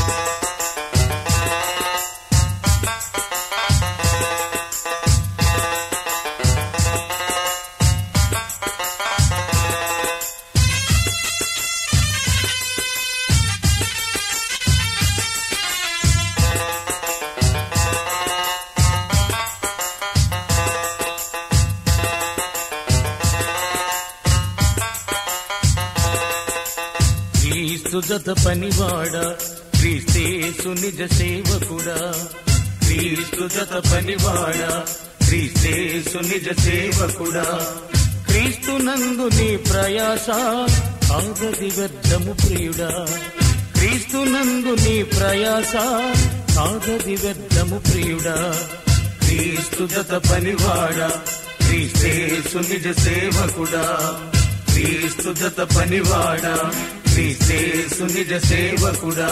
క్రీస్తు జత పనివాడ క్రీస్తేసు నిజ సేవకుడా క్రీస్తు జత పనివాడ క్రీస్తేసు నిజ సేవకుడా క్రీస్తు నందు నీ ప్రయాస ఆగది వ్యర్థము ప్రియుడా క్రీస్తు నందు నీ ప్రయాస ఆగది వ్యర్థము ప్రియుడా క్రీస్తు జత పనివాడ క్రీస్తేసు నిజ సేవకుడా క్రీస్తు జత పనివాడ క్రీస్తేసు నిజ సేవకుడా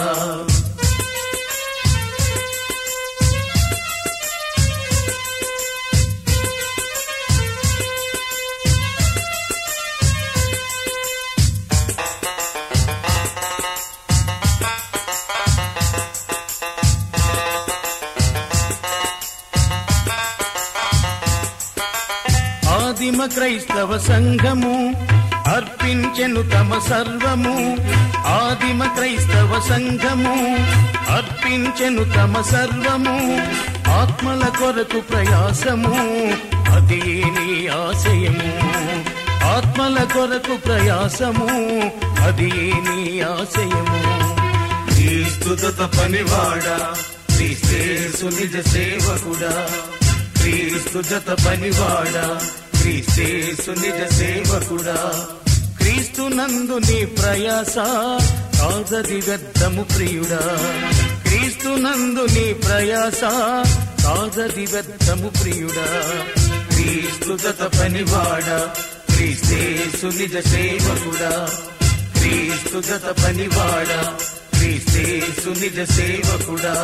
ఆదిమ క్రైస్తవ సంఘము అర్పించెను తమ సర్వము ఆదిమ క్రైస్తవ సంఘము అర్పించెను తమ సర్వము ఆత్మల కొరకు ప్రయాసము అది నీ ఆశయము ఆత్మల కొరకు ప్రయాసము అది నీ ఆశయము క్రీస్తుత పనివాడా క్రీస్తేసు నిజ సేవకుడా క్రీస్తు జత పనివాడా క్రీస్తేసు నిజ సేవకుడా క్రీస్తు నందు నీ ప్రయాస కాదది వ్యర్థము ప్రియుడా క్రీస్తు నందు నీ ప్రయాస కాదది వ్యర్థము ప్రియుడా క్రీస్తు జత పనివాడా క్రీస్తేసు నిజ సేవకుడా క్రీస్తు జత పనివాడా క్రీస్తేసు నిజ సేవకుడా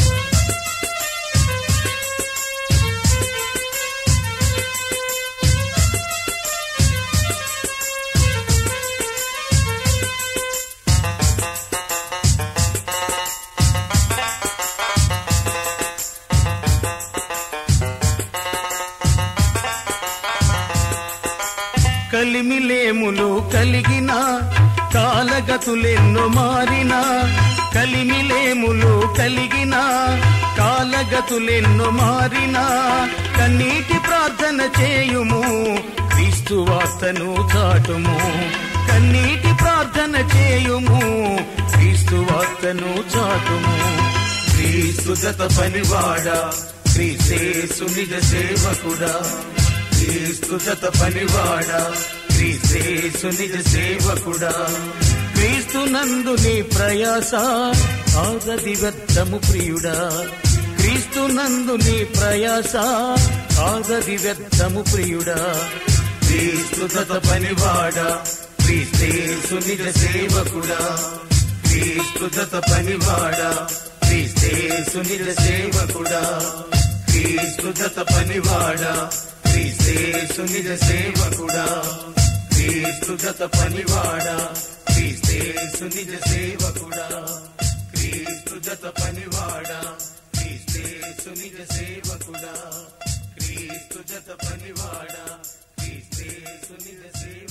కలిమిలేములు కలిగిన కాలగతులెన్నో మారిన కలిమిలేములు కలిగిన కాలగతులెన్నో మారిన కన్నీటి ప్రార్థన చేయుము క్రీస్తు వార్తను చాటుము కన్నీటి ప్రార్థన చేయుము క్రీస్తు వార్తను చాటుము క్రీస్తు గత పనివాడా క్రీస్తేసు నిజ సేవకుడా క్రీస్తు గత పనివాడా క్రీస్తేసు నిజ సేవకుడా క్రీస్తు నందు నీ ప్రయాస ఆగది వ్యర్థము ప్రియుడా క్రీస్తు నందు నీ ప్రయాస ఆగది వ్యర్థము ప్రియుడా క్రీస్తు గత పనివాడా క్రీస్తేసు నిజ సేవకుడా క్రీస్తు గత పనివాడా క్రీస్తేసు నిజ సేవకుడా క్రీస్తు గత పనివాడా క్రీస్తేసు నిజ సేవకుడా క్రీస్తు గత పనివాడా క్రీస్తేసు నిజ సేవకుడా క్రీస్తు గత పనివాడా క్రీస్తేసు నిజ సేవకుడా క్రీస్తు గత పనివాడా క్రీస్తేసు నిజ సేవకుడా